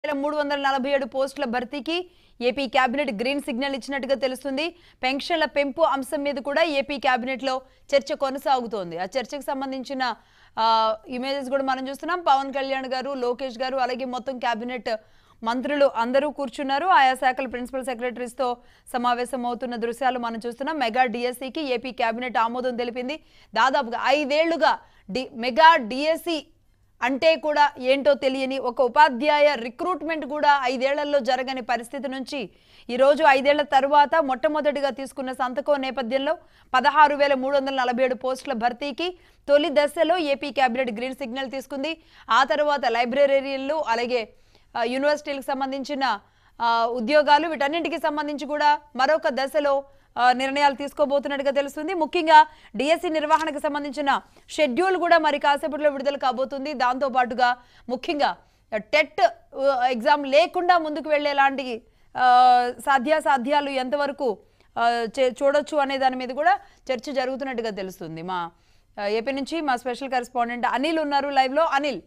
వేల మూడు వందల నలభై ఏడు పోస్టుల భర్తీకి ఏపీ కేబినెట్ గ్రీన్ సిగ్నల్ ఇచ్చినట్టుగా తెలుస్తుంది పెన్షన్ల పెంపు అంశం మీద కూడా ఏపీ కేబినెట్ లో చర్చ కొనసాగుతోంది ఆ చర్చకు సంబంధించిన ఇమేజెస్ కూడా మనం చూస్తున్నాం పవన్ కళ్యాణ్ గారు లోకేష్ గారు అలాగే మొత్తం కేబినెట్ మంత్రులు అందరూ కూర్చున్నారు ఆయా శాఖల ప్రిన్సిపల్ సెక్రటరీస్ తో సమావేశం అవుతున్న దృశ్యాలు మనం చూస్తున్నాం మెగా డిఎస్సికి ఏపీ కేబినెట్ ఆమోదం తెలిపింది దాదాపుగా ఐదేళ్లుగా డి మెగా డిఎస్సి అంటే కూడా ఏంటో తెలియని ఒక ఉపాధ్యాయ రిక్రూట్మెంట్ కూడా ఐదేళ్లలో జరగని పరిస్థితి నుంచి ఈరోజు ఐదేళ్ల తరువాత మొట్టమొదటిగా తీసుకున్న సంతకం నేపథ్యంలో పదహారు వేల మూడు వందల నలభై ఏడు పోస్టుల భర్తీకి తొలి దశలో ఏపీ కేబినెట్ గ్రీన్ సిగ్నల్ తీసుకుంది ఆ తర్వాత లైబ్రరీలు అలాగే ఆ, యూనివర్సిటీలకు సంబంధించిన ఆ, ఉద్యోగాలు వీటన్నింటికి సంబంధించి కూడా మరొక దశలో ఆ, నిర్ణయాలు తీసుకోబోతున్నట్టుగా తెలుస్తుంది ముఖ్యంగా డిఎస్సి నిర్వహణకు సంబంధించిన షెడ్యూల్ కూడా మరి కాసేపట్లో విడుదల కాబోతుంది దాంతో పాటుగా ముఖ్యంగా టెట్ ఆ, ఎగ్జామ్ లేకుండా ముందుకు వెళ్ళేలాంటి ఆ, సాధ్యాసాధ్యాలు ఎంతవరకు ఆ, చే- చూడొచ్చు అనే దాని మీద కూడా చర్చ జరుగుతున్నట్టుగా తెలుస్తుంది మా ఆ, ఏపీ నుంచి మా స్పెషల్ కరెస్పాండెంట్ అనిల్ ఉన్నారు లైవ్లో అనిల్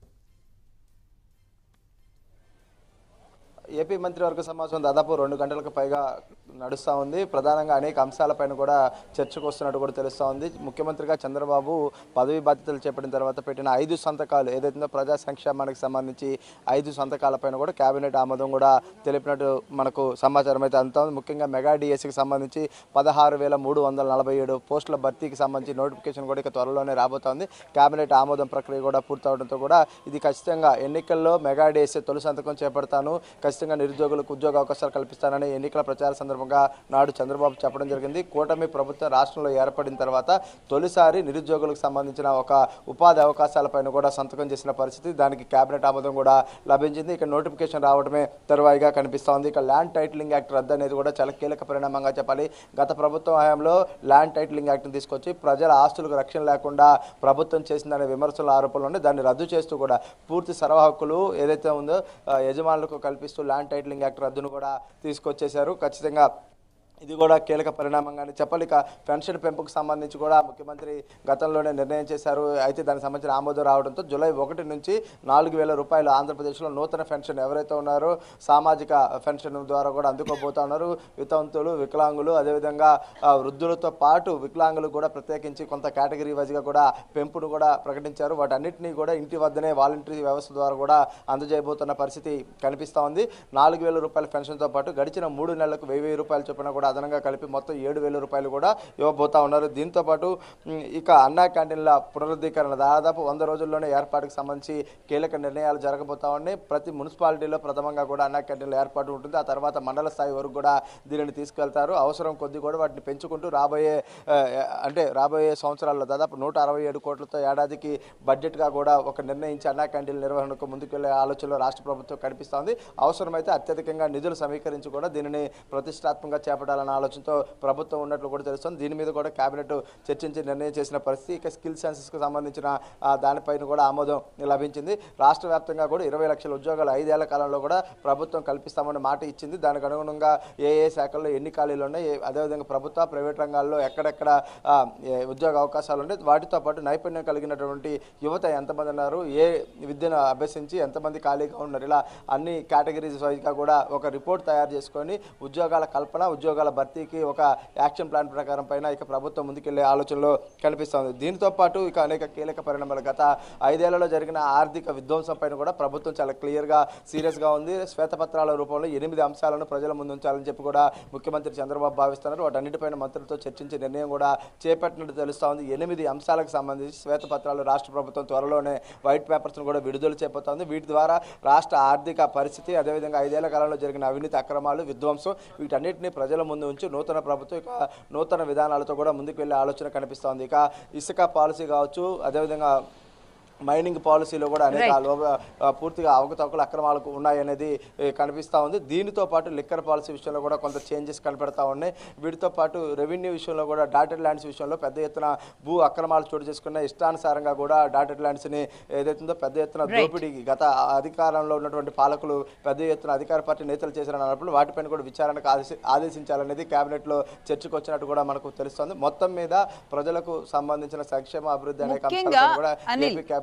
ఏపీ మంత్రివర్గ సమావేశం దాదాపు రెండు గంటలకు పైగా నడుస్తూ ఉంది ప్రధానంగా అనేక అంశాలపైన కూడా చర్చకు వస్తున్నట్టు కూడా తెలుస్తూ ఉంది ముఖ్యమంత్రిగా చంద్రబాబు పదవి బాధ్యతలు చేపట్టిన తర్వాత పెట్టిన ఐదు సంతకాలు ఏదైతుందో ప్రజా సంక్షేమానికి సంబంధించి ఐదు సంతకాలపైన కూడా కేబినెట్ ఆమోదం కూడా తెలిపినట్టు మనకు సమాచారం అయితే అందుతా ఉంది ముఖ్యంగా మెగా డిఎస్సికి సంబంధించి పదహారు వేల మూడు వందల నలభై ఏడు పోస్టుల భర్తీకి సంబంధించి నోటిఫికేషన్ కూడా ఇక త్వరలోనే రాబోతోంది కేబినెట్ ఆమోదం ప్రక్రియ కూడా పూర్తవడంతో కూడా ఇది ఖచ్చితంగా ఎన్నికల్లో మెగా డిఎస్సి తొలి సంతకం చేపడతాను ఖచ్చితంగా నిరుద్యోగులకు ఉద్యోగ అవకాశాలు కల్పిస్తానని ఎన్నికల ప్రచార సందర్భంగా నాడు చంద్రబాబు చెప్పడం జరిగింది కూటమి ప్రభుత్వం రాష్ట్రంలో ఏర్పడిన తర్వాత తొలిసారి నిరుద్యోగులకు సంబంధించిన ఒక ఉపాధి అవకాశాలపైన కూడా సంతకం చేసిన పరిస్థితి దానికి కేబినెట్ ఆమోదం కూడా లభించింది ఇక నోటిఫికేషన్ రావడమే తరువాయిగా కనిపిస్తోంది ఇక ల్యాండ్ టైటిలింగ్ యాక్ట్ రద్దు అనేది కూడా చాలా కీలక పరిణామంగా చెప్పాలి గత ప్రభుత్వం హయాంలో ల్యాండ్ టైటిలింగ్ యాక్ట్ని తీసుకొచ్చి ప్రజల ఆస్తులకు రక్షణ లేకుండా ప్రభుత్వం చేసిందనే విమర్శల ఆరోపణలు ఉన్నాయి దాన్ని రద్దు చేస్తూ కూడా పూర్తి సర్వ హక్కులు ఏదైతే ఉందో ఆ, యజమానులకు కల్పిస్తూ ల్యాండ్ టైటిలింగ్ యాక్ట్ రద్దును కూడా తీసుకొచ్చేశారు ఖచ్చితంగా ఇది కూడా కీలక పరిణామంగానే చెప్పాలి ఇక పెన్షన్ పెంపుకు సంబంధించి కూడా ముఖ్యమంత్రి గతంలోనే నిర్ణయం చేశారు అయితే దానికి సంబంధించిన ఆమోదం రావడంతో జూలై ఒకటి నుంచి నాలుగు వేల రూపాయలు ఆంధ్రప్రదేశ్లో నూతన పెన్షన్ ఎవరైతే ఉన్నారో సామాజిక పెన్షన్ ద్వారా కూడా అందుకోబోతా ఉన్నారు వితంతులు వికలాంగులు అదేవిధంగా ఆ, వృద్ధులతో పాటు వికలాంగులు కూడా ప్రత్యేకించి కొంత కేటగిరీ వైజ్గా కూడా పెంపును కూడా ప్రకటించారు వాటన్నిటినీ కూడా ఇంటి వద్దనే వాలంటరీ వ్యవస్థ ద్వారా కూడా అందజేయబోతున్న పరిస్థితి కనిపిస్తూ ఉంది నాలుగు వేల రూపాయల పెన్షన్తో పాటు గడిచిన మూడు నెలలకు వెయ్యి వెయ్యి రూపాయల చొప్పున కూడా అదనంగా కలిపి మొత్తం ఏడు వేల రూపాయలు కూడా ఇవ్వబోతా ఉన్నారు దీంతో పాటు ఉమ్, ఇక అన్నా క్యాంటీన్ల పునరుద్ధీకరణ దాదాపు వంద రోజుల్లోనే ఏర్పాటుకు సంబంధించి కీలక నిర్ణయాలు జరగబోతా ఉన్నాయి ప్రతి మున్సిపాలిటీలో ప్రథమంగా కూడా అన్నా క్యాంటీన్ల ఏర్పాటు ఉంటుంది ఆ తర్వాత మండల స్థాయి వరకు కూడా దీనిని తీసుకెళ్తారు అవసరం కొద్ది కూడా వాటిని పెంచుకుంటూ రాబోయే ఆ, అంటే రాబోయే సంవత్సరాల్లో దాదాపు నూట అరవై ఏడు కోట్లతో ఏడాదికి బడ్జెట్గా కూడా ఒక నిర్ణయించి అన్నా క్యాంటీన్ల నిర్వహణకు ముందుకు వెళ్లే ఆలోచనలో రాష్ట్ర ప్రభుత్వం కనిపిస్తోంది అవసరమైతే అత్యధికంగా నిధులు సమీకరించి కూడా దీనిని ప్రతిష్టాత్మకంగా చేపట్టాలన్న ఆలోచనతో ప్రభుత్వం ఉన్నట్లు కూడా తెలుస్తుంది దీని మీద కూడా కేబినెట్ చర్చించి నిర్ణయం చేసిన పరిస్థితి ఇక స్కిల్ సెన్సెస్కి సంబంధించిన ఆ, దానిపైన కూడా ఆమోదం లభించింది రాష్ట్ర వ్యాప్తంగా కూడా ఇరవై లక్షల ఉద్యోగాలు ఐదేళ్ల కాలంలో కూడా ప్రభుత్వం కల్పిస్తామని మాట ఇచ్చింది దానికి అనుగుణంగా ఏ ఏ శాఖల్లో ఎన్ని ఖాళీలు ఉన్నాయి ఏ- అదేవిధంగా ప్రభుత్వ ప్రైవేట్ రంగాల్లో ఎక్కడెక్కడ ఆ, ఏ ఉద్యోగ అవకాశాలు ఉన్నాయి వాటితో పాటు నైపుణ్యం కలిగినటువంటి యువత ఎంతమంది ఉన్నారు ఏ విద్యను అభ్యసించి ఎంతమంది ఖాళీగా ఉన్నారు ఇలా అన్ని కేటగిరీస్ వైజ్గా కూడా ఒక రిపోర్ట్ తయారు చేసుకొని ఉద్యోగాల కల్పన ఉద్యోగాల భర్తీకి ఒక యాక్షన్ ప్లాన్ ప్రకారం పైన ఇక ప్రభుత్వం ముందుకెళ్లే ఆలోచనలో కనిపిస్తోంది దీంతో పాటు ఇక అనేక కీలక పరిణామాలు గత ఐదేళ్లలో జరిగిన ఆర్థిక విధ్వంసం పైన కూడా ప్రభుత్వం చాలా క్లియర్గా సీరియస్గా ఉంది శ్వేతపత్రాల రూపంలో ఎనిమిది అంశాలను ప్రజల ముందు ఉంచాలని చెప్పి కూడా ముఖ్యమంత్రి చంద్రబాబు భావిస్తున్నారు వాటన్నిటిపైన మంత్రులతో చర్చించే నిర్ణయం కూడా చేపట్టినట్టు తెలుస్తూ ఉంది ఎనిమిది అంశాలకు సంబంధించి శ్వేతపత్రాలు రాష్ట్ర ప్రభుత్వం త్వరలోనే వైట్ పేపర్స్ను కూడా విడుదల చేయబోతోంది వీటి ద్వారా రాష్ట్ర ఆర్థిక పరిస్థితి అదేవిధంగా ఐదేళ్ల కాలంలో జరిగిన అవినీతి అక్రమాలు విధ్వంసం వీటన్నిటిని ప్రజల ముందు ఉంచి నూతన ప్రభుత్వం ఇక నూతన విధానాలతో కూడా ముందుకు వెళ్ళే ఆలోచన కనిపిస్తోంది ఇక ఇసుక పాలసీ కావచ్చు అదేవిధంగా మైనింగ్ పాలసీలో కూడా అనేక Right. లోప ఆ, పూర్తిగా అవకతవకలు అక్రమాలకు ఉన్నాయనేది ఏ, కనిపిస్తా ఉంది దీనితో పాటు లిక్కర్ పాలసీ విషయంలో కూడా కొంత చేంజెస్ కనపడతా ఉన్నాయి వీటితో పాటు రెవెన్యూ విషయంలో కూడా డాటెడ్ ల్యాండ్స్ విషయంలో పెద్ద ఎత్తున భూ అక్రమాలు చోటు చేసుకున్న ఇష్టానుసారంగా కూడా డాటెడ్ ల్యాండ్స్ని ఏదైతుందో పెద్ద ఎత్తున Right. దోపిడీకి గత అధికారంలో ఉన్నటువంటి పాలకులు పెద్ద ఎత్తున అధికార పార్టీ నేతలు చేసిన అన్నప్పుడు వాటిపైన కూడా విచారణకు ఆదేశి ఆదేశించాలనేది కేబినెట్లో చర్చకు వచ్చినట్టు కూడా మనకు తెలుస్తోంది మొత్తం మీద ప్రజలకు సంబంధించిన సంక్షేమ అభివృద్ధి అనేక ముఖ్యంగా అంశాలపైన కూడా అనిల్, ఏపీ కేబినెట్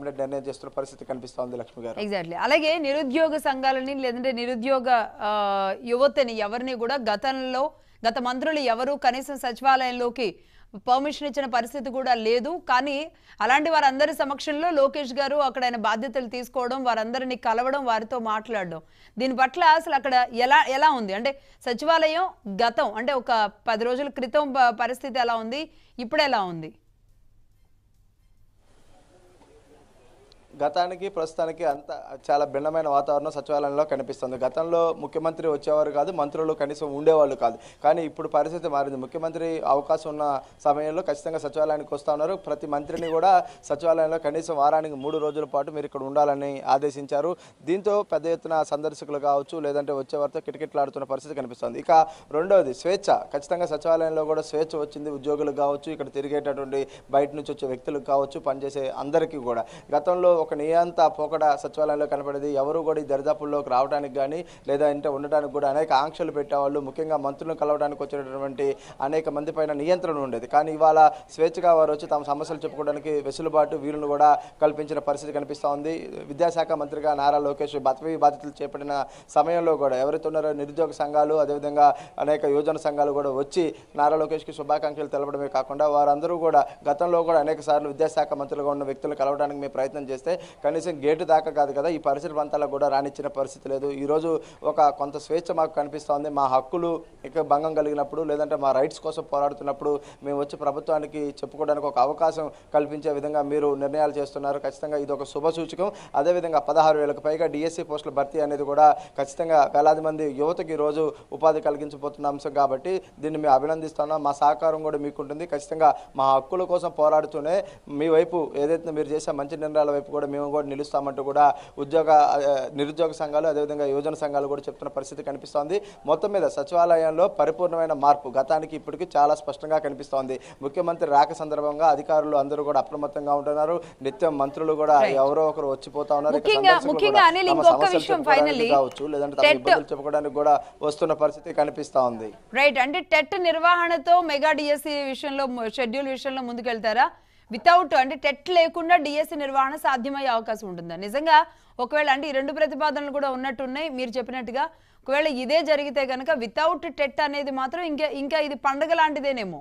కేబినెట్ నిర్ణయం చేస్తున్న పరిస్థితి కనిపిస్తోంది లక్ష్మి గారు ఎగ్జాక్ట్లీ అలాగే నిరుద్యోగ సంఘాలని లేదంటే నిరుద్యోగ ఆ, యువతని ఎవరిని కూడా గతంలో గత మంత్రులు ఎవరు కనీసం సచివాలయంలోకి పర్మిషన్ ఇచ్చిన పరిస్థితి కూడా లేదు కానీ అలాంటి వారందరి సమక్షంలో లోకేష్ గారు అక్కడ ఆయన బాధ్యతలు తీసుకోవడం వారందరినీ కలవడం వారితో మాట్లాడడం దీని పట్ల అసలు అక్కడ ఎలా ఎలా ఉంది అంటే సచివాలయం గతం అంటే ఒక పది రోజుల క్రితం ప- పరిస్థితి ఎలా ఉంది ఇప్పుడు ఎలా ఉంది గతానికి ప్రస్తుతానికి అంత చాలా భిన్నమైన వాతావరణం సచివాలయంలో కనిపిస్తుంది గతంలో ముఖ్యమంత్రి వచ్చేవారు కాదు మంత్రులు కనీసం ఉండేవాళ్ళు కాదు కానీ ఇప్పుడు పరిస్థితి మారింది ముఖ్యమంత్రి అవకాశం ఉన్న సమయంలో ఖచ్చితంగా సచివాలయానికి వస్తా ఉన్నారు ప్రతి మంత్రిని కూడా సచివాలయంలో కనీసం వారానికి మూడు రోజుల పాటు మీరు ఇక్కడ ఉండాలని ఆదేశించారు దీంతో పెద్ద ఎత్తున సందర్శకులు కావచ్చు లేదంటే వచ్చేవారితో కిటకిటలాడుతున్న పరిస్థితి కనిపిస్తుంది ఇక రెండవది స్వేచ్ఛ ఖచ్చితంగా సచివాలయంలో కూడా స్వేచ్ఛ వచ్చింది ఉద్యోగులకు కావచ్చు ఇక్కడ తిరిగేటటువంటి బయట నుంచి వచ్చే వ్యక్తులకు కావచ్చు పనిచేసే అందరికీ కూడా గతంలో ఒక నియంత పోకడ సచివాలయంలో కనపడేది ఎవరు కూడా ఈ దరిదాపుల్లోకి రావడానికి కానీ లేదా ఇంటే ఉండడానికి కూడా అనేక ఆంక్షలు పెట్టేవాళ్ళు ముఖ్యంగా మంత్రులను కలవడానికి వచ్చినటువంటి అనేక మంది పైన నియంత్రణ ఉండేది కానీ ఇవాళ స్వేచ్ఛగా వారు వచ్చి తమ సమస్యలు చెప్పుకోవడానికి వెసులుబాటు వీలును కూడా కల్పించిన పరిస్థితి కనిపిస్తూ ఉంది విద్యాశాఖ మంత్రిగా నారా లోకేష్ పదవి బాధ్యతలు చేపట్టిన సమయంలో కూడా ఎవరైతే ఉన్నారో నిరుద్యోగ సంఘాలు అదేవిధంగా అనేక యువజన సంఘాలు కూడా వచ్చి నారా లోకేష్కి శుభాకాంక్షలు తెలపడమే కాకుండా వారందరూ కూడా గతంలో కూడా అనేక సార్లు విద్యాశాఖ మంత్రులుగా ఉన్న వ్యక్తులు కలవడానికి మేము ప్రయత్నం చేస్తే కనీసం గేటు దాకా కాదు కదా ఈ పరిసర ప్రాంతాలకు కూడా రానిచ్చిన పరిస్థితి లేదు ఈరోజు ఒక కొంత స్వేచ్ఛ మాకు కనిపిస్తోంది మా హక్కులు ఇక భంగం కలిగినప్పుడు లేదంటే మా రైట్స్ కోసం పోరాడుతున్నప్పుడు మేము వచ్చి ప్రభుత్వానికి చెప్పుకోవడానికి ఒక అవకాశం కల్పించే విధంగా మీరు నిర్ణయాలు చేస్తున్నారు ఖచ్చితంగా ఇది ఒక శుభ సూచకం అదేవిధంగా పదహారు వేలకు పైగా డిఎస్సి పోస్టుల భర్తీ అనేది కూడా ఖచ్చితంగా వేలాది మంది యువతకి ఈ రోజు ఉపాధి కలిగించబోతున్న అంశం కాబట్టి దీన్ని మేము అభినందిస్తున్నాం మా సహకారం కూడా మీకు ఉంటుంది ఖచ్చితంగా మా హక్కుల కోసం పోరాడుతూనే మీ వైపు ఏదైతే మీరు చేసే మంచి నిర్ణయాల వైపు కూడా మేము కూడా నిలుస్తామంటూ కూడా ఉద్యోగ ఆ, నిరుద్యోగ సంఘాలు అదేవిధంగా యువజన సంఘాలు కూడా చెప్తున్న పరిస్థితి కనిపిస్తోంది మొత్తం మీద సచివాలయంలో పరిపూర్ణమైన మార్పు గతానికి ఇప్పటికీ చాలా స్పష్టంగా కనిపిస్తోంది ముఖ్యమంత్రి రాక సందర్భంగా అధికారులు అందరూ కూడా అప్రమత్తంగా ఉంటున్నారు నిత్యం మంత్రులు కూడా ఎవరో ఒకరు వచ్చిపోతా ఉన్నారు ఇక ముఖ్యంగా- సందర్శకులు ముఖ్యంగా కూడా అనిల్ తమ ఇంకొక సమస్యలు విషయం చెప్పుకోవడానికి finally, కావచ్చు లేదంటే తమ TET ఇబ్బందులు చెప్పుకోవడానికి కూడా వస్తున్న పరిస్థితి కనిపిస్తా ఉంది రైట్ అంటే టెట్ నిర్వహణతో మెగా డిఎస్సి విషయంలో షెడ్యూల్ విషయంలో ముందుకెళ్తారా వితౌట్ అంటే టెట్ లేకుండా డిఎస్సి నిర్వహణ సాధ్యమయ్యే అవకాశం ఉంటుందా నిజంగా ఒకవేళ అంటే ఈ రెండు ప్రతిపాదనలు కూడా ఉన్నట్టున్నాయి మీరు చెప్పినట్టుగా ఒకవేళ ఇదే జరిగితే కనుక వితౌట్ టెట్ అనేది మాత్రం ఇంకా ఇంకా ఇది పండగ లాంటిదేనేమో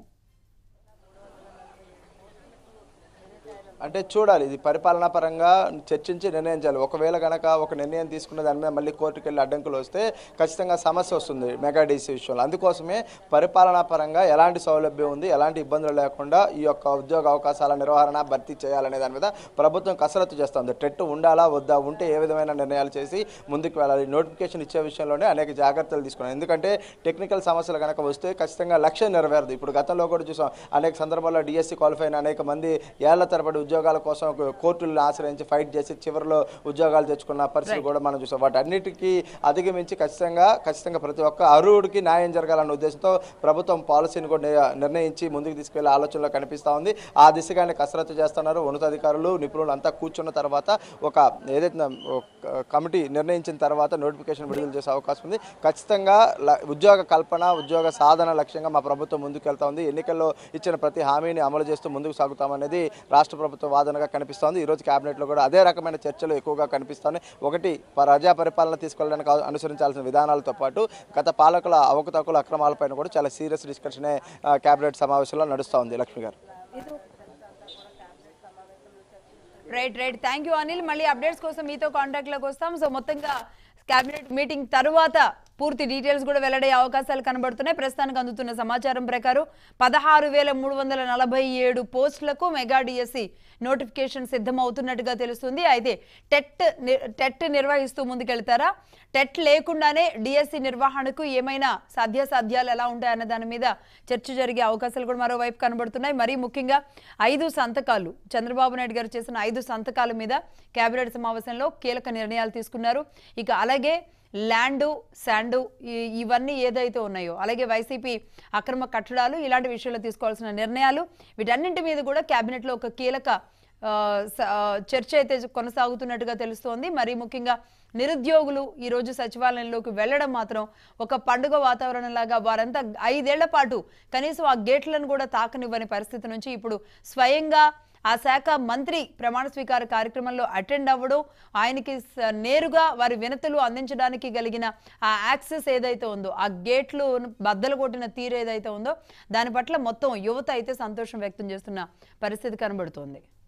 అంటే చూడాలి ఇది పరిపాలనా పరంగా చర్చించి నిర్ణయం చేయాలి ఒకవేళ కనుక ఒక నిర్ణయం తీసుకున్న దాని మీద మళ్ళీ కోర్టుకు వెళ్ళి అడ్డంకులు వస్తే ఖచ్చితంగా సమస్య వస్తుంది మెగా డీసీ విషయంలో అందుకోసమే పరిపాలనా పరంగా ఎలాంటి సౌలభ్యం ఉంది ఎలాంటి ఇబ్బందులు లేకుండా ఈ యొక్క ఉద్యోగ అవకాశాల నిర్వహణ భర్తీ చేయాలనే దాని మీద ప్రభుత్వం కసరత్తు చేస్తుంది టెట్ ఉండాలా వద్దా ఉంటే ఏ విధమైన నిర్ణయాలు చేసి ముందుకు వెళ్ళాలి నోటిఫికేషన్ ఇచ్చే విషయంలోనే అనేక జాగ్రత్తలు తీసుకున్నాం ఎందుకంటే టెక్నికల్ సమస్యలు కనుక వస్తే ఖచ్చితంగా లక్ష్యం నెరవేరదు ఇప్పుడు గతంలో కూడా చూసాం అనేక సందర్భాల్లో డిఎస్సి క్వాలిఫై అయిన అనేక మంది ఏళ్ల తరబడి ఉద్యోగాల కోసం కోర్టులను ఆశ్రయించి ఫైట్ చేసి చివరిలో ఉద్యోగాలు తెచ్చుకున్న పరిస్థితులు కూడా మనం చూసాం వాటి అన్నిటికీ అధిగమించి ఖచ్చితంగా ఖచ్చితంగా ప్రతి ఒక్క అర్హుడికి న్యాయం జరగాలన్న ఉద్దేశంతో ప్రభుత్వం పాలసీని కూడా నిర్- నిర్ణయించి ముందుకు తీసుకెళ్లే ఆలోచనలో కనిపిస్తూ ఉంది ఆ దిశగానే కసరత్తు చేస్తున్నారు ఉన్నతాధికారులు నిపుణులు అంతా కూర్చున్న తర్వాత ఒక ఏదైతే ఒక కమిటీ నిర్ణయించిన తర్వాత నోటిఫికేషన్ విడుదల చేసే అవకాశం ఉంది ఖచ్చితంగా ల- ఉద్యోగ కల్పన ఉద్యోగ సాధన లక్ష్యంగా మా ప్రభుత్వం ముందుకు వెళ్తా ఉంది ఎన్నికల్లో ఇచ్చిన ప్రతి హామీని అమలు చేస్తూ ముందుకు సాగుతామనేది రాష్ట్ర ప్రభుత్వ వాదనగా కనిపిస్తోంది ఈ రోజు కేబినెట్లో కూడా అదే రకమైన చర్చలు ఎక్కువగా కనిపిస్తున్నాయి ఒకటి ప్రజా పరిపాలన తీసుకెళ్ళడానికి అవ- అనుసరించాల్సిన విధానాలతో పాటు గత పాలకుల అవకతవకల అక్రమాలపైన కూడా చాలా సీరియస్ డిస్కషనే ఆ, కేబినెట్ సమావేశంలో నడుస్తూ ఉంది లక్ష్మి గారు right right thank you Anil మళ్ళీ అప్డేట్స్ కోసం మీతో కాంటాక్ట్ లోకి వస్తాం సో మొత్తంగా కేబినెట్ మీటింగ్ తరువాత పూర్తి డీటెయిల్స్ కూడా వెల్లడయ్యే అవకాశాలు కనబడుతున్నాయి ప్రస్తుతానికి అందుతున్న సమాచారం ప్రకారం పదహారు వేల మూడు వందల నలభై ఏడు పోస్టులకు మెగా డిఎస్సి నోటిఫికేషన్ సిద్ధమవుతున్నట్టుగా తెలుస్తుంది అయితే టెట్ ని- టెట్ నిర్వహిస్తూ ముందుకెళ్తారా టెట్ లేకుండానే డిఎస్సి నిర్వహణకు ఏమైనా సాధ్యాసాధ్యాలు ఎలా ఉంటాయన్న దాని మీద చర్చ జరిగే అవకాశాలు కూడా మరోవైపు కనబడుతున్నాయి మరీ ముఖ్యంగా ఐదు సంతకాలు చంద్రబాబు నాయుడు గారు చేసిన ఐదు సంతకాల మీద కేబినెట్ సమావేశంలో కీలక నిర్ణయాలు తీసుకున్నారు ఇక అలాగే ల్యాండు శాండు ఈ- ఇవన్నీ ఏదైతే ఉన్నాయో అలాగే వైసీపీ అక్రమ కట్టడాలు ఇలాంటి విషయాల్లో తీసుకోవాల్సిన నిర్ణయాలు వీటన్నింటి మీద కూడా కేబినెట్లో ఒక కీలక ఆ, స- ఆ, చర్చ అయితే కొనసాగుతున్నట్టుగా తెలుస్తోంది మరి ముఖ్యంగా నిరుద్యోగులు ఈ రోజు సచివాలయంలోకి వెళ్ళడం మాత్రం ఒక పండుగ వాతావరణం లాగా వారంతా ఐదేళ్ల పాటు కనీసం ఆ గేట్లను కూడా తాకనివ్వని పరిస్థితి నుంచి ఇప్పుడు స్వయంగా ఆ శాఖ మంత్రి ప్రమాణ స్వీకార కార్యక్రమంలో అటెండ్ అవ్వడం ఆయనకి స- నేరుగా వారి వినతులు అందించడానికి కలిగిన ఆ యాక్సెస్ ఏదైతే ఉందో ఆ గేట్లు బద్దలు కొట్టిన తీరు ఏదైతే ఉందో దాని పట్ల మొత్తం యువత అయితే సంతోషం వ్యక్తం చేస్తున్న పరిస్థితి కనబడుతోంది